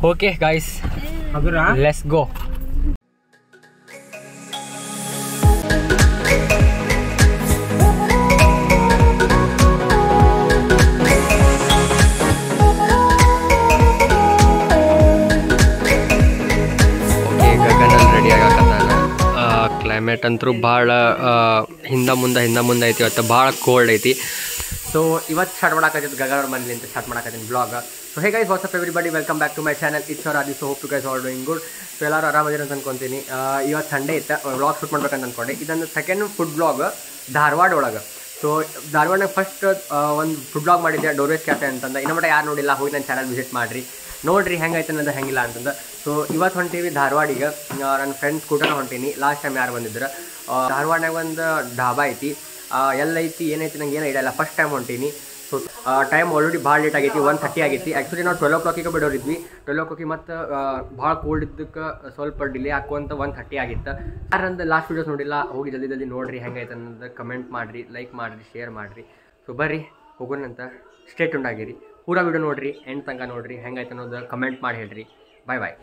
Okay guys ಹಗುರ let's go okay ಗಗನಲ್ಲಿ ready ಆಗಕತ್ತಾನ ಕ್ಲೈಮೇಟ್ ಅಂತೂ ಭಾಳ ಹಿಂದ ಮುಂದೆ ಹಿಂದ ಮುಂದೆ ಐತಿ ಇವತ್ತು ಭಾಳ ಕೋಲ್ಡ್ ಐತಿ ಸೊ ಇವತ್ತು ಸ್ಟಾರ್ಟ್ ಮಾಡಾಕತ್ತಿದ್ದು ಗಗನ ಅವ್ರ ಮನೇಲಿ ಅಂತ ಸ್ಟಾರ್ಟ್ ಮಾಡಾಕತ್ತೀನಿ vlog so hey guys what's up everybody welcome back to my channel it's our ಆದಿ so hope to guys all doing good so ಎಲ್ಲರೂ ಆರಾಮದಿರ ಅಂತ ಅನ್ಕೊಂತೀನಿ ಆ, ಇವತ್ತು ಸಂಡೇ ಇತ್ತು ವ್ಲಾಗ್ ಶೂಟ್ ಮಾಡ್ಬೇಕಂತ ಅನ್ಕೊಂಡೆ ಇದೊಂದು ಸೆಕೆಂಡ್ ಫುಡ್ ಬ್ಲಾಗ್ ಧಾರವಾಡ ಒಳಗೆ ಸೊ ಧಾರವಾಡನಾಗ ಫಸ್ಟ್ ಒಂದು ಫುಡ್ ಬ್ಲಾಗ್ ಮಾಡಿದ್ದೆ ಡೋರೇಸ್ ಕ್ಯಾಫೆ ಅಂತಂದ ಇನ್ನು ಮಟ್ಟ ಯಾರು ನೋಡಿಲ್ಲ ಹೋಗಿ ನನ್ನ ಚಾನಲ್ ವಿಸಿಟ್ ಮಾಡಿರಿ ನೋಡ್ರಿ ಹೆಂಗೈತೆ ಅನ್ನೋದು ಹೆಂಗಿಲ್ಲ ಅಂತಂದ ಸೊ ಇವತ್ತು ಹೊಂಟೀವಿ ಧಾರವಾಡಿಗೆ ಆ, ನನ್ನ ಫ್ರೆಂಡ್ಸ್ ಕೂಟನ ಹೊಂಟೀನಿ ಲಾಸ್ಟ್ ಟೈಮ್ ಯಾರು ಬಂದಿದ್ರು ಆ, ಧಾರವಾಡನಾಗ ಒಂದು ಢಾಬಾ ಐತಿ ಆ, ಎಲ್ಲೈತಿ ಏನೈತಿ ನಂಗೆ ಏನು ಐಡಿಯಾ ಇಲ್ಲ ಫಸ್ಟ್ ಟೈಮ್ ಹೊಂಟೀನಿ ಸೊ ಟೈಮ್ ಆಲ್ರೆಡಿ ಭಾಳ ಲೇಟ್ ಆಗೈತಿ ಒನ್ ಥರ್ಟಿ ಆಗೈತಿ ಆ್ಯಕ್ಚುಲಿ ನಾವು ಟ್ವೆಲ್ ಓ ಕ್ಲಾಕಿಗೆ ಬಿಡೋರಿದ್ವಿ ಟ್ವೆಲ್ ಓ ಕ್ಲಾಕಿಗೆ ಮತ್ತು ಭಾಳ ಕೋಲ್ಡ್ ಇದ್ದಕ್ಕೆ ಸ್ವಲ್ಪ ಡಿಲೇ ಹಾಕುವಂತ ಒನ್ ಥರ್ಟಿ ಆಗಿತ್ತು ಯಾರಂದ್ರೆ ಲಾಸ್ಟ್ ವೀಡಿಯೋಸ್ ನೋಡಿಲ್ಲ ಹೋಗಿ ಜಲ್ದಿ ಜಲ್ದಿ ನೋಡ್ರಿ ಹೆಂಗೈತೆ ಅನ್ನೋದು ಕಮೆಂಟ್ ಮಾಡಿರಿ ಲೈಕ್ ಮಾಡಿರಿ ಶೇರ್ ಮಾಡಿರಿ ಸೊ ಬರ್ರಿ ಹೋಗೋಣಂತ ಸ್ಟೇಟ್ ಉಂಡಾಗಿರಿ ಪೂರಾ ವಿಡಿಯೋ ನೋಡ್ರಿ ಎಂಡ್ ತನಕ ನೋಡ್ರಿ ಹೆಂಗೈತೆ ಅನ್ನೋದು ಕಮೆಂಟ್ ಮಾಡಿ ಹೇಳ್ರಿ bye bye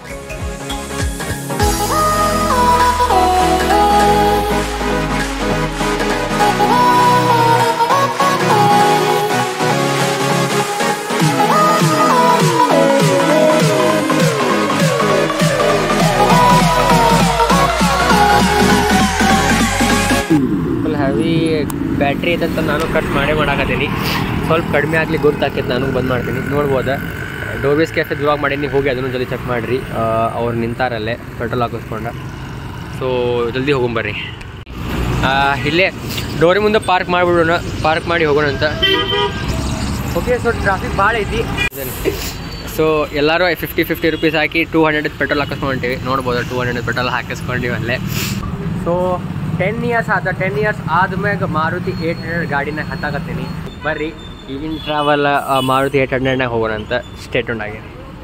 full heavy battery ಐತೆ ಅಂತ ನಾನು ಕಟ್ ಮಾಡೇ ಮಾಡಾಕತ್ತೀನಿ ಸ್ವಲ್ಪ ಕಡಿಮೆ ಆಗಲಿ ಗೊತ್ತಾಕೈತೆ ನಾನು ಬಂದ್ ಮಾಡ್ತೀನಿ ನೋಡ್ಬೋದ ಡೋರ್ವೇಸ್ ಕ್ಯಾಫೆ ಇವಾಗ ಮಾಡೀನಿ ಹೋಗಿ ಅದನ್ನು ಜಲ್ದಿ ಚೆಕ್ ಮಾಡಿರಿ ಅವ್ರು ನಿಂತಾರಲ್ಲೇ ಪೆಟ್ರೋಲ್ ಹಾಕಿಸ್ಕೊಂಡ ಸೊ ಜಲ್ದಿ ಹೋಗೊಂಬರ್ರಿ ಆ, ಇಲ್ಲೇ ಡೋರಿ ಮುಂದೆ ಪಾರ್ಕ್ ಮಾಡಿಬಿಡೋಣ ಪಾರ್ಕ್ ಮಾಡಿ ಹೋಗೋಣ ಅಂತ ಓಕೆ ಸೊ ಟ್ರಾಫಿಕ್ ಭಾಳ ಐತಿ ಸೊ ಎಲ್ಲರೂ ಫಿಫ್ಟಿ ಫಿಫ್ಟಿ ರುಪೀಸ್ ಹಾಕಿ ಟೂ ಹಂಡ್ರೆಡ್ ಪೆಟ್ರೋಲ್ ಹಾಕಿಸ್ಕೊಂತೀವಿ ನೋಡ್ಬೋದು ಟೂ ಹಂಡ್ರೆಡ್ ಪೆಟ್ರೋಲ್ ಹಾಕಿಸ್ಕೊಂಡಿವಿ ಅಲ್ಲೇ ಸೊ ಟೆನ್ ಇಯರ್ಸ್ ಆದ ಟೆನ್ ಇಯರ್ಸ್ ಆದ್ಮ್ಯಾಗ ಮಾರುತಿ ಏಟ್ ಹಂಡ್ರೆಡ್ ಗಾಡಿನ ಹತ್ತಾಕತ್ತೀನಿ ಬರ್ರಿ ಈಗಿನ ಟ್ರಾವೆಲ್ ಮಾರುತಿ ಏಟ್ ಹಂಡ್ರೆಡ್ನಾಗ ಹೋಗೋಣ ಅಂತ ಸ್ಟೇಟ್ ಉಂಡಾಗಿ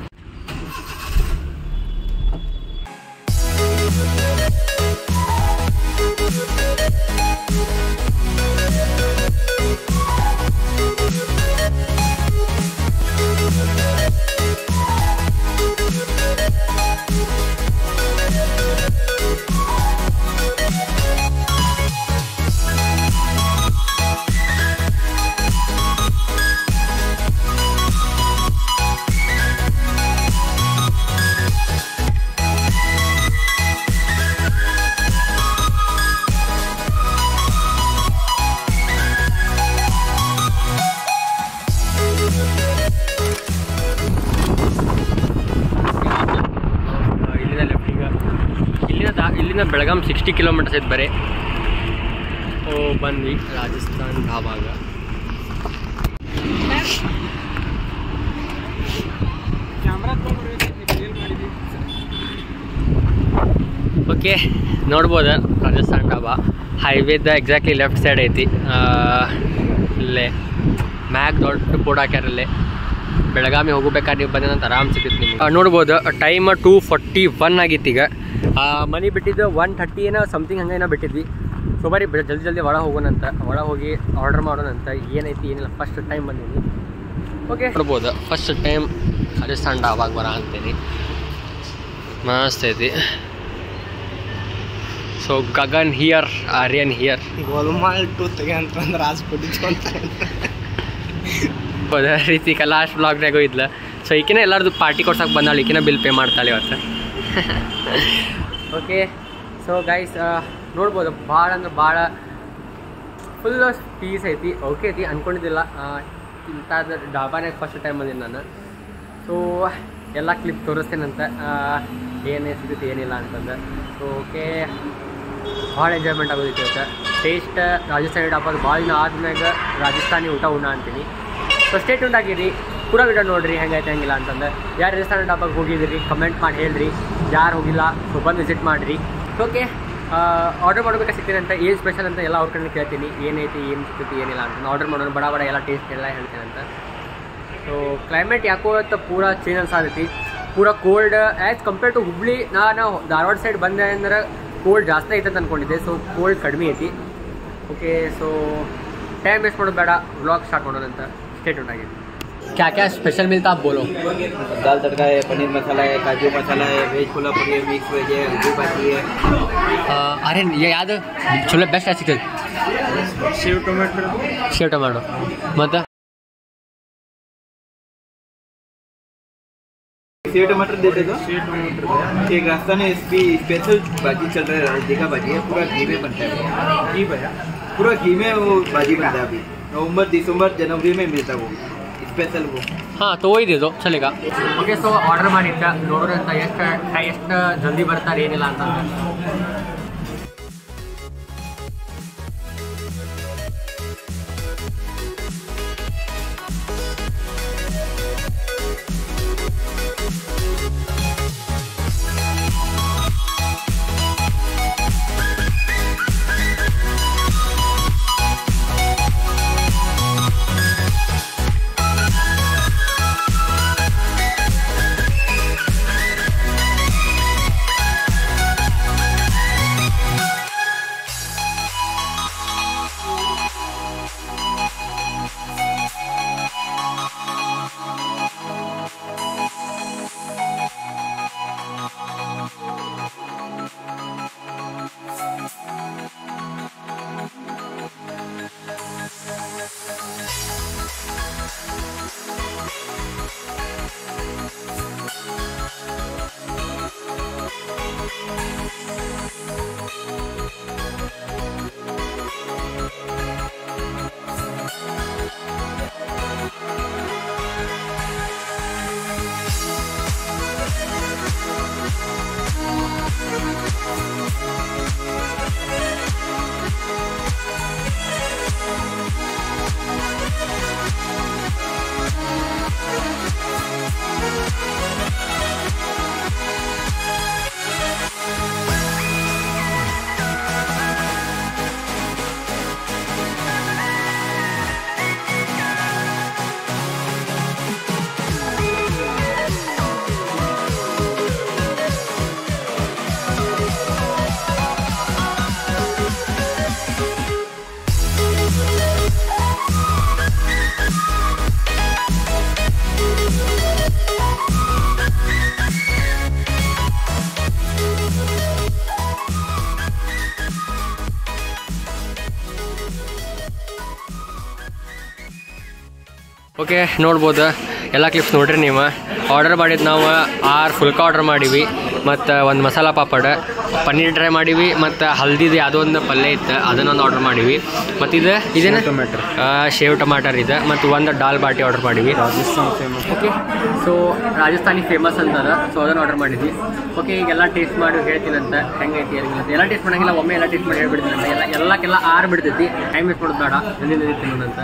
ಇಲ್ಲಿಂದ ಲೆಫ್ಟಿಗ ಇಲ್ಲಿಂದ ದಾ ಇಲ್ಲಿಂದ ಬೆಳಗಾಂ ಸಿಕ್ಸ್ಟಿ ಕಿಲೋಮೀಟರ್ಸ್ ಐತೆ ಬರೀ ಓ ಬಂದ್ವಿ ರಾಜಸ್ಥಾನ್ ಢಾಬಾಗ ಓಕೆ ನೋಡ್ಬೋದು ರಾಜಸ್ಥಾನ್ ಢಾಬಾ ಹೈವೇದ ಎಕ್ಸಾಕ್ಟ್ಲಿ ಲೆಫ್ಟ್ ಸೈಡ್ ಐತಿ ಆ, ಇಲ್ಲೇ ಮ್ಯಾಗ್ ದೊಡ್ಡ ಬೋರ್ಡ್ ಹಾಕ್ಯಾರಲ್ಲೇ ಬೆಳಗಾವಿ ಹೋಗ್ಬೇಕಾದ್ರೆ ನೀವು ಬಂದ ನಂತರ ಆರಾಮ್ ಸಿಗುತ್ತೆ ನಿಮ್ಗೆ ನೋಡ್ಬೋದು ಟೈಮ್ ಟೂ ಫಾರ್ಟಿ ಒನ್ ಆಗಿತ್ತು ಈಗ ಆ, ಮನೆ ಬಿಟ್ಟಿದ್ದು ಒನ್ ಥರ್ಟಿ ಏನೋ ಸಮಥಿಂಗ್ ಹಂಗೆ ಏನೋ ಬಿಟ್ಟಿದ್ವಿ ಸೊ ಬರೀ ಬೆ- ಜಲ್ದಿ ಜಲ್ದಿ ಒಳಗೆ ಹೋಗೋಣಂತ ಒಳಗೆ ಹೋಗಿ ಆರ್ಡರ್ ಮಾಡೋಣಂತ ಏನೈತಿ ಏನಿಲ್ಲ ಫಸ್ಟ್ ಟೈಮ್ ಬಂದೀನಿ ಓಕೆ ನೋಡ್ಬೋದು ಫಸ್ಟ್ ಟೈಮ್ ರಾಜಸ್ಥಾನ್ ಡಾಬಾಗ ಬರ ಅಂತೀನಿ ಮಸ್ತ್ ಐತಿ so Gagan here Aryan here ಗೋಲ್ಮಾಲ್ ಟು ತೆಗೆ ಅಂತಂದ್ರೆ ಆಸ್ ಅಂತ ಅದೇ ರೀತಿ ಲಾಸ್ಟ್ ಬ್ಲಾಗ್ನಾಗೂ ಇದ್ಲ ಸೊ ಈಕಿನ ಎಲ್ಲರದು ಪಾರ್ಟಿ ಕೊಡ್ಸಕ್ಕೆ ಬಂದಾಳ ಈಕಿನ ಬಿಲ್ ಪೇ ಮಾಡ್ತಾಳೆ ಇವತ್ತು ಓಕೆ ಸೊ ಗೈಸ್ ನೋಡ್ಬೋದು ಭಾಳ ಅಂದ್ರೆ ಭಾಳ ಫುಲ್ ಪೀಸ್ ಐತಿ ಓಕೆ ಐತಿ ಅಂದ್ಕೊಂಡಿದ್ದಿಲ್ಲ ಇಂಥದ್ದು ಡಾಬಾನಾಗ ಫಸ್ಟ್ ಟೈಮ್ ಬಂದಿನಿ ನಾನು ಸೊ ಎಲ್ಲ ಕ್ಲಿಪ್ ತೋರಿಸ್ತೇನಂತ ಏನೇ ಸಿಗುತ್ತೆ ಏನಿಲ್ಲ ಅಂತಂದು ಸೊ ಓಕೆ ಭಾಳ ಎಂಜಾಯ್ಮೆಂಟ್ ಆಗೋದೈತಿ ಇವತ್ತು ಟೇಸ್ಟ್ ರಾಜಸ್ಥಾನಿ ಡಾಬಾದ ಭಾಳ ದಿನ ಆದ್ಮ್ಯಾಗ ರಾಜಸ್ಥಾನಿ ಊಟ ಉಣ್ಣ ಅಂತೀನಿ ಸೊ ಸ್ಟೇಟ್ ಉಂಟಾಗಿರಿ ಪೂರಾ ವಿಡಿಯೋ ನೋಡ್ರಿ ಹೆಂಗೈತೆ ಹೆಂಗಿಲ್ಲ ಅಂತಂದು ಯಾರು ರಾಜಸ್ಥಾನಿ ಡಾಬಾಗೆ ಹೋಗಿದ್ದೀರಿ ಕಮೆಂಟ್ ಮಾಡಿ ಹೇಳ್ರಿ ಯಾರು ಹೋಗಿಲ್ಲ ಸೊ ಬಂದು ವಿಸಿಟ್ ಮಾಡಿರಿ ಓಕೆ ಆರ್ಡರ್ ಮಾಡ್ಬೇಕಾ ಸಿಗ್ತೀನಿ ಅಂತ ಏನು ಸ್ಪೆಷಲ್ ಅಂತ ಎಲ್ಲ ಅವ್ರ ಕಡೆ ಕೇಳ್ತೀನಿ ಏನೈತಿ ಏನು ಸಿಗ್ತೈತಿ ಏನಿಲ್ಲ ಅಂತ ಆರ್ಡರ್ ಮಾಡೋಣ ಬಡ ಬಡ ಎಲ್ಲ ಟೇಸ್ಟ್ ಎಲ್ಲ ಹೇಳ್ತೀನಿ ಅಂತ ಸೊ ಕ್ಲೈಮೇಟ್ ಯಾಕೋ ಇವತ್ತು ಪೂರಾ ಚೇಂಜ್ ಅನ್ಸಾತೈತಿ ಪೂರಾ cold as compare to Hubli ನಾ ನಾವು ಧಾರವಾಡ ಸೈಡ್ ಬಂದೆ ಅಂದ್ರೆ ಕೋಲ್ಡ್ ಜಾಸ್ತಿ ಐತೆ ಅಂತ ಅನ್ಕೊಂಡಿದ್ದೆ ಸೊ ಕೋಲ್ಡ್ ಕಡಿಮೆ ಐತಿ ಓಕೆ ಸೊ ಟೈಮ್ ವೇಸ್ಟ್ ಮಾಡೋದು ಬೇಡ ವ್ಲಾಗ್ ಸ್ಟಾರ್ಟ್ ಮಾಡೋಣ ಅಂತ ಸ್ಟೇಟ್ ಉಂಟಾಗಿದೆ क्या क्या स्पेशल मिलता आप बोलो दाल तड़का है पनीर मसाला है काजू मसाला है वेज कोल्हापुरी है मिक्स वेज है हल्दी भाजी है अरे ये याद ಚಲೋ ಬೆಸ್ಟ್ ಸಿಗ್ತದೆ सेव टोमेटो ಸೇವ್ ಟೊಮ್ಯಾಟೊ ಮತ್ತು सेव टमाटर दे दे दो एक राजस्थान है इसकी स्पेशल भाजी चल रहा है राजदी भाजी है पूरा घी में बनता है घी भैया पूरा घी में वो भाजी बनता है अभी नवंबर दिसंबर जनवरी में मिलता है वो स्पेशल वो ಹಾಂ ತೊಗೊಯ್ದಿದ್ದು ಚಲಿಗ ಓಕೆ ಸೊ ಆರ್ಡರ್ ಮಾಡಿದ್ದ ನೋಡ್ರಿ ಅಂತ ಎಷ್ಟು ಎಷ್ಟು ಜಲ್ದಿ ಬರ್ತಾರೆ ಏನಿಲ್ಲ ಅಂತಂದ್ರೆ ಓಕೆ ನೋಡ್ಬೋದು ಎಲ್ಲ ಕ್ಲಿಪ್ಸ್ ನೋಡ್ರಿ ನೀವು ಆರ್ಡರ್ ಮಾಡಿದ್ದು ನಾವು ಆರು ಫುಲ್ಕ ಆರ್ಡರ್ ಮಾಡೀವಿ ಮತ್ತು ಒಂದು ಮಸಾಲ ಪಾಪಡ್ ಪನ್ನೀರ್ ಡ್ರೈ ಮಾಡೀವಿ ಮತ್ತು ಹಲ್ದಿದು ಯಾವುದೋ ಒಂದು ಪಲ್ಯ ಇತ್ತು ಅದನ್ನೊಂದು ಆರ್ಡರ್ ಮಾಡೀವಿ ಮತ್ತು ಇದು ಇದೇನು ಟೊಮೆಟೊ ಶೇವ್ ಟಮಾಟರ್ ಇದೆ ಮತ್ತು ಒಂದು ದಾಲ್ ಬಾಟಿ ಆರ್ಡರ್ ಮಾಡೀವಿ Rajasthan famous okay so Rajasthani famous ಅಂತದ ಸೊ ಅದನ್ನು ಆರ್ಡರ್ ಮಾಡಿದ್ವಿ ಓಕೆ ಈಗೆಲ್ಲ ಟೇಸ್ಟ್ ಮಾಡಿ ಹೇಳ್ತೀನಿ ಅಂತ ಹೆಂಗೈತಿ ಏನಿಲ್ಲ ಅಂತ ಎಲ್ಲ ಟೇಸ್ಟ್ ಮಾಡಂಗಿಲ್ಲ ಒಮ್ಮೆ ಎಲ್ಲ ಟೇಸ್ಟ್ ಮಾಡಿ ಹೇಳ್ಬಿಡ್ತೀನಿ ಅಂತ ಎಲ್ಲ ಎಲ್ಲಕ್ಕೆಲ್ಲ ಆರು ಬಿಡ್ತೈತಿ ಟೈಮ್ ವೇಸ್ಟ್ ಮಾಡೋದು ಬೇಡ ಜಲ್ದಿ ತಿನ್ನೋಣಂತ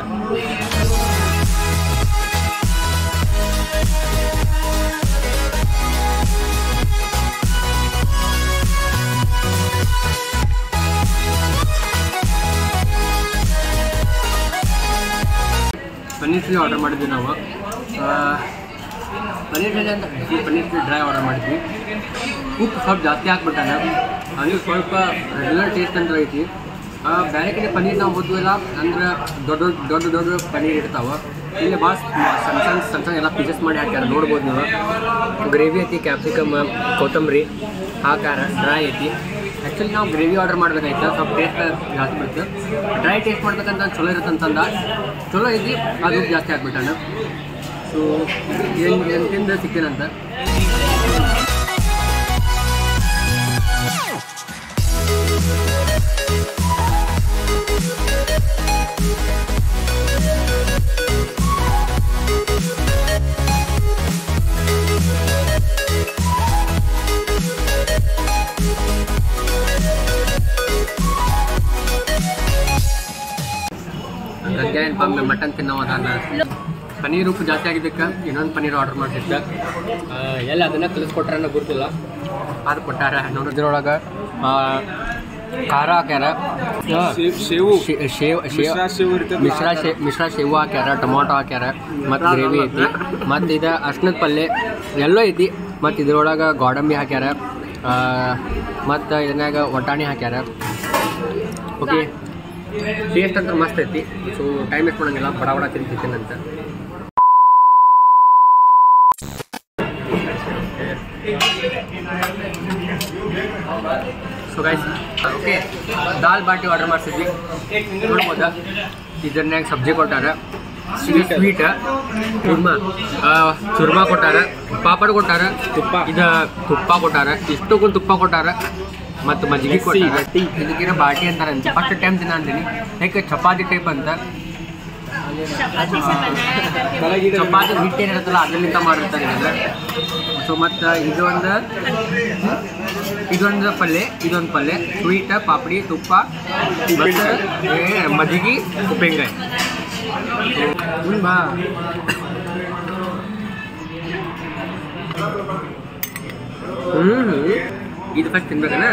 ಪನ್ನೀರ್ ಚಿಲ್ಲಿ ಆರ್ಡರ್ ಮಾಡಿದ್ವಿ ನಾವು ಆ, ಪನ್ನೀರ್ ಚಿಲ್ಲಿ ಅಂತ ಈ ಪನ್ನೀರ್ ಚಿಲ್ಲಿ ಡ್ರೈ ಆರ್ಡರ್ ಮಾಡಿದ್ವಿ ಉಪ್ಪು ಸ್ವಲ್ಪ ಜಾಸ್ತಿ ಹಾಕ್ಬಿಟ್ಟಾನೆ ಹಂಗೆ ಸ್ವಲ್ಪ ರೆಗ್ಯುಲರ್ ಟೇಸ್ಟ್ ಅಂತ ಐತಿ ಆ, ಬೇರೆ ಕಡೆ ಪನ್ನೀರ್ ನಾವು ಓದ್ವಿಲ್ಲ ಅಂದ್ರೆ ದೊಡ್ಡ ದೊಡ್ಡ ದೊಡ್ಡ ದೊಡ್ಡ ಪನ್ನೀರ್ ಇರ್ತಾವೆ ಇಲ್ಲಿ ಭಾಳ ಸಣ್ಣ ಸಣ್ಣ ಸಣ್ಣ ಸಣ್ಣ ಎಲ್ಲ ಪೀಸಸ್ ಮಾಡಿ ಹಾಕ್ಯಾರ ನೋಡ್ಬೋದು ನೀವು ಗ್ರೇವಿ ಐತಿ ಕ್ಯಾಪ್ಸಿಕಮ್ ಕೊತ್ತಂಬರಿ ಹಾಕಾರ ಡ್ರೈ ಐತಿ ಆ್ಯಕ್ಚುಲಿ ನಾವು ಗ್ರೇವಿ ಆರ್ಡರ್ ಮಾಡ್ಬೇಕಾಯ್ತು ಸ್ವಲ್ಪ ಟೇಸ್ಟ್ ಜಾಸ್ತಿ ಬಿಡ್ತು ಡ್ರೈ ಟೇಸ್ಟ್ ಮಾಡ್ಬೇಕಂತ ಚಲೋ ಇರುತ್ತೆ ಅಂತಂದ ಚಲೋ ಐತಿ ಅದು ಉಪ್ಪು ಜಾಸ್ತಿ ಹಾಕ್ಬಿಟ್ಟಾನ ಸೊ ಏನು ಏನು ತಿಂದು ಸಿಗ್ತೀನಂತ ಗಂಗೆ ಏನು ಬಂದು ಮಟನ್ ತಿನ್ನೋದಾನ ಪನ್ನೀರ್ ಉಪ್ಪು ಜಾಸ್ತಿ ಆಗಿದ್ದಕ್ಕೆ ಇನ್ನೊಂದು ಪನ್ನೀರ್ ಆರ್ಡರ್ ಮಾಡಿದ್ದೆ ಎಲ್ಲ ಅದನ್ನ ಕಲಿಸ್ಕೊಟ್ರೆ ಅನ್ನೋ ಗೊತ್ತಿಲ್ಲ ಅದು ಕೊಟ್ಟಾರ ನೋಡೋದ್ರೊಳಗೆ ಖಾರ ಹಾಕ್ಯಾರ ಸೇವು ಶೇ- ಶೇವ್ ಶೇವ್ ಮಿಶ್ರಾ ಸೇವು ಇರ್ತದೆ ಮಿಶ್ರಾ ಶೇ ಮಿಶ್ರಾ ಶೇವು ಹಾಕ್ಯಾರ ಟೊಮೊಟೊ ಹಾಕ್ಯಾರ ಮತ್ತು ಗ್ರೇವಿ ಐತಿ ಮತ್ತು ಇದು ಅರ್ಶಿನದ ಪಲ್ಯ ಎಲ್ಲೋ ಐತಿ ಮತ್ತು ಇದ್ರೊಳಗೆ ಗೋಡಂಬಿ ಹಾಕ್ಯಾರ ಮತ್ತು ಇದನ್ನಾಗ ಒಟ್ಟಾಣಿ ಹಾಕ್ಯಾರ ಓಕೆ ಟೇಸ್ಟ್ ಅಂತ ಮಸ್ತ್ ಐತಿ ಸೊ ಟೈಮ್ ವೇಸ್ಟ್ ಮಾಡಂಗಿಲ್ಲ ಬಡ ಬಡ ತಿಂತಿದ್ದೇನೆ ಅಂತ so guys okay dal baati order ಮಾಡ್ಸಿದ್ವಿ ನೋಡ್ಬೋದಾ ಇದನ್ಯಾಗ ಸಬ್ಜಿ ಕೊಟ್ಟಾರ ಇದು ಸ್ವೀಟ್ ಚುರ್ಮಾ ಆ, ಚುರ್ಮಾ ಕೊಟ್ಟಾರ ಪಾಪಡ್ ಕೊಟ್ಟಾರ ತುಪ್ಪ ಇದು ತುಪ್ಪ ಕೊಟ್ಟಾರ ಇಷ್ಟಕ್ಕೂ ತುಪ್ಪ ಕೊಟ್ಟಾರ ಮತ್ತು ಮಜ್ಜಿಗೆ ಕೊಟ್ಟಾರ ಇದಕ್ಕಿರೋ ಬಾಟಿ ಅಂತಾರೆ ಫಸ್ಟ್ ಟೈಮ್ ತಿನ್ನ ಅಂತೀನಿ ಯಾಕೆ ಚಪಾತಿ ಟೈಪ್ ಅಂತ चपाती से बनाया था फिर ಚಪಾತಿ ಹಿಟ್ಟು ಏನಿರುತ್ತಲ್ಲ ಅದರಿಂದ ಮಾಡಿರ್ತಾರೆ ಇದನ್ನ ಸೊ ಮತ್ತು ಇದೊಂದು ಇದೊಂದು ಪಲ್ಯ ಇದೊಂದು ಪಲ್ಯ ಸ್ವೀಟ್ ಪಾಪಡಿ ತುಪ್ಪ ಮತ್ತು ಏ, ಮಜ್ಜಿಗೆ ಉಪ್ಪಿನಕಾಯಿ ಹ್ಞೂ ಬಾ ಹ್ಞೂ ಇದು ಫಸ್ಟ್ ತಿನ್ಬೇಕನ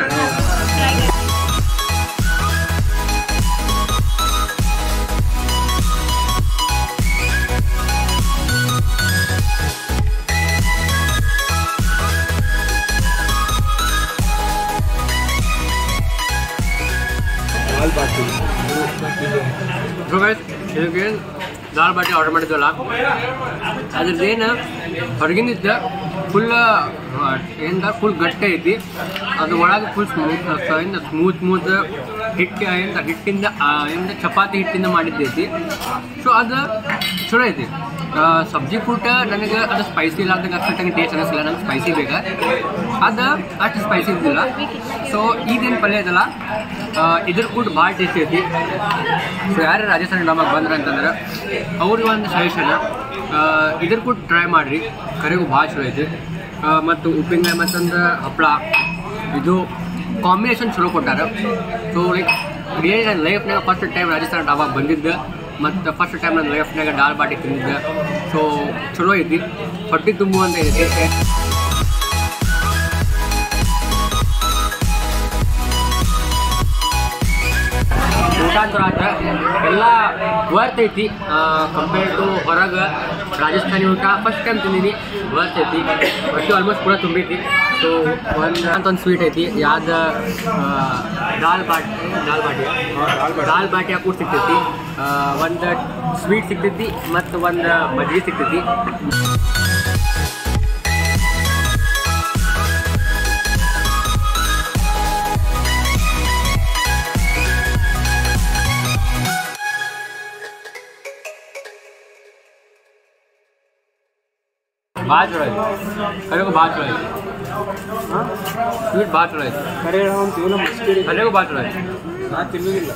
दाल बाटी ಸೊ ಗೈಸ್ ಇದಕ್ಕೆ ದಾಲ್ ಬಾಟಿ ಆರ್ಡರ್ ಮಾಡಿದ್ವಲ್ಲ ಅದ್ರದ್ದೇನು ಹೊರಗಿನಿದ್ದ ಫುಲ್ ಏನಿಂದ ಫುಲ್ ಗಟ್ಟಿ ಐತಿ ಅದು ಒಳಗೆ ಫುಲ್ ಸ್ಮೂತ್ ಇಂದ ಸ್ಮೂತ್ ಸ್ಮೂತ್ ಹಿಟ್ಟು ಏನಿಂದ ಹಿಟ್ಟಿಂದ ಆ, ಏನಿಂದ ಚಪಾತಿ ಹಿಟ್ಟಿಂದ ಮಾಡಿದ್ದೈತಿ ಸೊ ಅದು ಚಲೋ ಐತಿ ಆ, ಸಬ್ಜಿ ಕೂಟ ನನಗೆ ಅದು ಸ್ಪೈಸಿ ಇಲ್ಲ ಅಂತ ಅಷ್ಟು ನನಗೆ ಟೇಸ್ಟ್ ಅನ್ನಿಸಿಲ್ಲ ನಂಗೆ ಸ್ಪೈಸಿ ಬೇಕಾ ಅದು ಅಷ್ಟು ಸ್ಪೈಸಿ ಇದ್ದಿಲ್ಲ ಸೊ ಈಗೇನು ಪಲ್ಯ ಇದಲ್ಲ ಆ, ಇದ್ರ ಕೂಟ ಭಾಳ ಟೇಸ್ಟಿ ಐತಿ ಸೊ ಯಾರು ರಾಜಸ್ಥಾನಿ ಡ್ರಾಮಾಗೆ ಬಂದ್ರೆ ಅಂತಂದ್ರೆ ಅವ್ರಿಗೆ ಒಂದು ಸಜೆಷನ್ ಇದ್ರ ಕೂಡ ಟ್ರೈ ಮಾಡಿರಿ ಕರೆಗೂ ಭಾಳ ಚಲೋ ಐತಿ ಮತ್ತು ಉಪ್ಪಿನಕಾಯಿ ಮತ್ತೊಂದು ಹಪ್ಪಳ ಇದು ಕಾಂಬಿನೇಷನ್ ಚಲೋ ಕೊಟ್ಟಾರ ಸೊ ಲೈಕ್ ರಿಯಲಿ ನನ್ನ ಲೈಫ್ನಾಗ ಫಸ್ಟ್ ಟೈಮ್ ರಾಜಸ್ಥಾನ ಢಾಬಾಗೆ ಬಂದಿದ್ದೆ ಮತ್ತು ಫಸ್ಟ್ ಟೈಮ್ ನನ್ನ ಲೈಫ್ನಾಗ ದಾಲ್ ಬಾಟಿ ತಿಂದಿದ್ದೆ ಸೊ ಚಲೋ ಐತಿ ಹೊಟ್ಟೆ ತುಂಬುವಂತ ಐತಿ ಊಟ ಅಂತೂ ಆತ ಎಲ್ಲ ವರ್ತ್ ಐತಿ ಕಂಪೇರ್ ಟು ಹೊರಗೆ ರಾಜಸ್ಥಾನಿ ಊಟ ಫಸ್ಟ್ ಟೈಮ್ ತಿಂದೀನಿ ವರ್ತ್ ಐತಿ ಹೊಟ್ಟೆ ಆಲ್ಮೋಸ್ಟ್ ಪೂರ ತುಂಬೈತಿ ಸೊ ಒಂದು ಅಂತ ಒಂದು ಸ್ವೀಟ್ ಐತಿ ಯಾವ್ದು ದಾಲ್ ಬಾಟಿ ದಾಲ್ ಬಾಟಿ ದಾಲ್ ಬಾಟಿ ಕೂಡ ಸಿಗ್ತೈತಿ ಒಂದು ಸ್ವೀಟ್ ಸಿಗ್ತೈತಿ ಮತ್ತು ಒಂದು ಮಜ್ಜಿಗೆ ಸಿಗ್ತೈತಿ ಭಾಳ ಚಲೋ ಐತಿ ಕರೆಗೂ ಭಾಳ ಚಲೋ ಐತಿ ಸ್ವೀಟ್ ಭಾಳ ಚಲೋ ಐತಿ ಕರೆ ಒಂದು ಇವನು ಮುಸ್ಕಿರಿ ಕರೆಗೂ ಭಾಳ ಚಲೋ ಐತಿ ನಾ ತಿನ್ನುವುದಿಲ್ಲ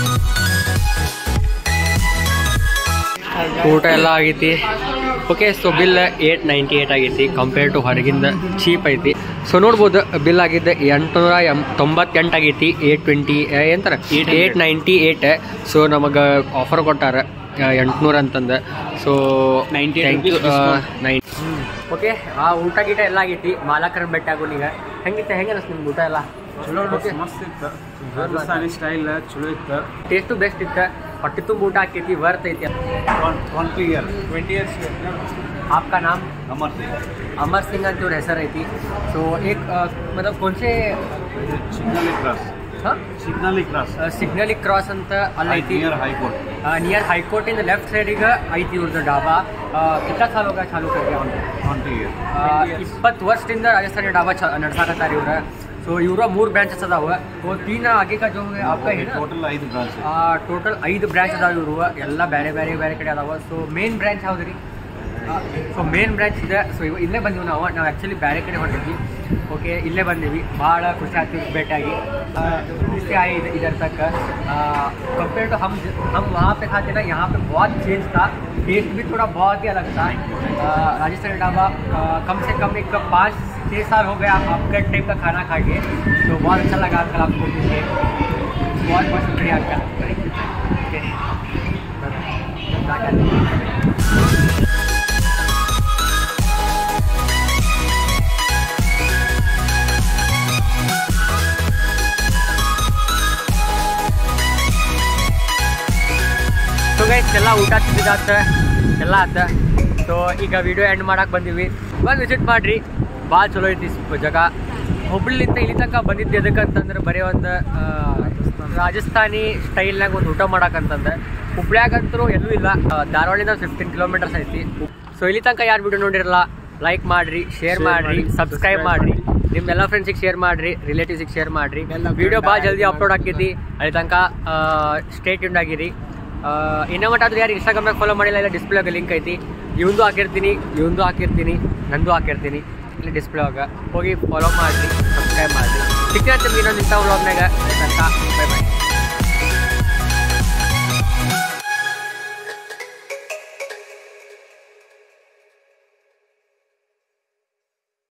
ಊಟ ಎಲ್ಲ ಆಗೈತಿ okay so bill eight ninety eight ಆಗೈತಿ ಕಂಪೇರ್ ಟು ಹೊರಗಿಂದ ಚೀಪ್ ಐತಿ ಸೊ ನೋಡ್ಬೋದು ಬಿಲ್ ಆಗಿದ್ದ ಎಂಟುನೂರ ಎಂ ತೊಂಬತ್ತೆಂಟು ಆಗೈತಿ ಏಟ್ ಟ್ವೆಂಟಿ ಎಂತಾರೆ ಏಟ್ ನೈಂಟಿ ಏಟ್ ಸೊ ನಮಗೆ ಆಫರ್ ಕೊಟ್ಟಾರ ಎಂಟುನೂರ ಅಂತಂದು so 98 thank you rupees discount. Nine okay ಆ ಊಟ ಗೀಟ ಎಲ್ಲ ಆಗೈತಿ ಮಾಲಕರ ಬೆಟ್ಟ ಆಗು ಈಗ ಹೆಂಗಿತ್ತು ಹೆಂಗೆ ಅನಿಸ್ತು ನಿಮ್ಗೆ ಊಟ ಎಲ್ಲ ಚಲೋ Okay. ಮಸ್ತ್ ಇತ್ತು ರಾಜಸ್ಥಾನಿ ಸ್ಟೈಲ್ ಚಲೋ ಇತ್ತು ಟೇಸ್ಟು ಬೆಸ್ಟ್ ಇತ್ತು ಹೊಟ್ಟೆ ತುಂಬ ಊಟ ಆಕೈತಿ ವರ್ತ್ ಐತಿ ಟ್ವೆಂಟಿ ಇಯರ್ ಟ್ವೆಂಟಿ ಇಯರ್ಸ್ आपका नाम ಅಮರ್ ಸಿಂಗ್ अमर सिंह ಅಂತ ಇವ್ರ ಹೆಸರು ಐತಿ ಸೊ ಏಕ್ ಆ, मतलब कौन से ಸಿಗ್ನಲಿ ಕ್ರಾಸ್ ಸಿಗ್ನಲಿ ಕ್ರಾಸ್ ಸಿಗ್ನಲಿ ಕ್ರಾಸ್ ಅಂತ ಅಲ್ಲಿ ಐತಿ ನಿಯರ್ ಹೈಕೋರ್ಟ್ ನಿಯರ್ ಹೈಕೋರ್ಟ್ ಇಂದ ಲೆಫ್ಟ್ ಸೈಡಿಗೆ ಐತಿ ಇವ್ರದ್ದು ಡಾಬಾ ಕಿತ್ತ ಸಾಲ ಹೋಗ ಚಾಲು ಕರಿ ಅವ್ನು ಟ್ವೆಂಟಿ ಇಯರ್ ಇಪ್ಪತ್ತು ವರ್ಷದಿಂದ ರಾಜಸ್ಥಾನಿ ಡಾಬಾ ಚ ನಡ್ಸಾಕತ್ತಾರ ಇವ್ರ ಸೊ ಇವ್ರ ಮೂರು ಬ್ರಾಂಚಸ್ ಅದಾವ ಸೊ ತೀನ ಆगे का जो है आपका है ना ಟೋಟಲ್ ಐದು ಬ್ರಾಂಚ್ ಟೋಟಲ್ ಐದು ಬ್ರಾಂಚ್ ಅದಾವ ಇವರು ಎಲ್ಲ ಬೇರೆ ಬೇರೆ ಬೇರೆ ಕಡೆ ಅದಾವ ಸೊ ಮೇನ್ ಬ್ರಾಂಚ್ ಯಾವ್ದು ರೀ ಸೊ ಮೇನ್ ಬ್ರಾಂಚ್ ಇದೆ ಸೊ ಇವ ಇಲ್ಲೇ ಬಂದೀವಿ ನಾವು ನಾವು ಆ್ಯಕ್ಚುಲಿ ಬೇರೆ ಕಡೆ ಹೊರಟಿದ್ವಿ ಓಕೆ ಇಲ್ಲೇ ಬಂದೀವಿ ಭಾಳ ಖುಷಿ ಆಗ್ತೀವಿ ಭೇಟಿಯಾಗಿ आ, इससे आए इधर इधर तक कंपेयर टू हम हम वहाँ पे खाते ना यहाँ पे बहुत चेंज था टेस्ट भी थोड़ा बहुत ही अलग था आ, राजस्थानी ढाबा आ, कम से कम एक पाँच छः साल हो गया आपका टाइप का खाना खा के तो बहुत अच्छा लगा कल आपको मिल के बहुत बहुत शुक्रिया आपका ओके ಸೊ ಗೈಸ್ ಎಲ್ಲ ಊಟ ತಿಂದಿದ್ದಾತ ಎಲ್ಲ ಆತ ಸೊ ಈಗ ವಿಡಿಯೋ ಎಂಡ್ ಮಾಡಕ್ಕೆ ಬಂದೀವಿ ಬಂದು ವಿಸಿಟ್ ಮಾಡಿರಿ ಭಾಳ ಚಲೋ ಐತಿ ಸ್- ಜಾಗ ಹುಬ್ಳಿಲಿಂದ ಇಲ್ಲಿ ತನಕ ಬಂದಿದ್ದು ಎದಕ್ಕೆ ಅಂತಂದ್ರೆ ಬರೀ ಒಂದು ಆ, ರಾಜಸ್ಥಾನಿ ಸ್ಟೈಲ್ನಾಗ ಒಂದು ಊಟ ಮಾಡಕ್ಕಂತಂದ್ರೆ ಹುಬ್ಳ್ಯಾಗಂತರೂ ಎಲ್ಲೂ ಇಲ್ಲ ಆ, ಧಾರವಾಡಿಂದ ಫಿಫ್ಟೀನ್ ಕಿಲೋಮೀಟರ್ಸ್ ಐತಿ ಸೊ ಇಲ್ಲಿ ತನಕ ಯಾರು ವಿಡಿಯೋ ನೋಡಿರಲ್ಲ ಲೈಕ್ ಮಾಡ್ರಿ ಶೇರ್ Share ಮಾಡ್ರಿ ಮಾಡಿ, ಸಬ್ಸ್ಕ್ರೈಬ್ subscribe ಮಾಡ್ರಿ ಮಾಡಿ. ನಿಮ್ಮೆಲ್ಲ ಫ್ರೆಂಡ್ಸಿಗೆ ಶೇರ್ ಮಾಡ್ರಿ ರಿಲೇಟಿವ್ಸಿಗೆ ಶೇರ್ ಮಾಡ್ರಿ ಎಲ್ಲ ವಿಡಿಯೋ friend ಭಾಳ ಜಲ್ದಿ ಆಗಿ ಅಪ್ಲೋಡ್ ಆಕೈತಿ ಅಲ್ಲಿ ತನಕ ಸ್ಟೇಟ್ ಟ್ಯೂನ್ ಆಗಿರಿ ಇನ್ನೂ ಮಟ್ಟ ಆದ್ರೆ ಯಾರು ಇನ್ಸ್ಟಾಗ್ರಾಮ್ನಾಗ ಫಾಲೋ ಮಾಡಿಲ್ಲ ಇಲ್ಲ ಡಿಸ್ಪ್ಲೇ ಆಗ ಲಿಂಕ್ ಐತಿ ಇವಂದು ಹಾಕಿರ್ತೀನಿ ಇವಂದು ಹಾಕಿರ್ತೀನಿ ನಂದು ಹಾಕಿರ್ತೀನಿ ಇಲ್ಲಿ ಡಿಸ್ಪ್ಲೇ ಆಗ ಹೋಗಿ ಫಾಲೋ ಮಾಡಿರಿ ಸಬ್ಸ್ಕ್ರೈಬ್ ಮಾಡಿರಿ ಸಿಗ್ತೀನಿ ನಿಮ್ಗೆ ಇನ್ನೊಂದು ಇಂಥ ವ್ಲಾಗ್ನಾಗ ತನಕ ಬೈ ಬೈ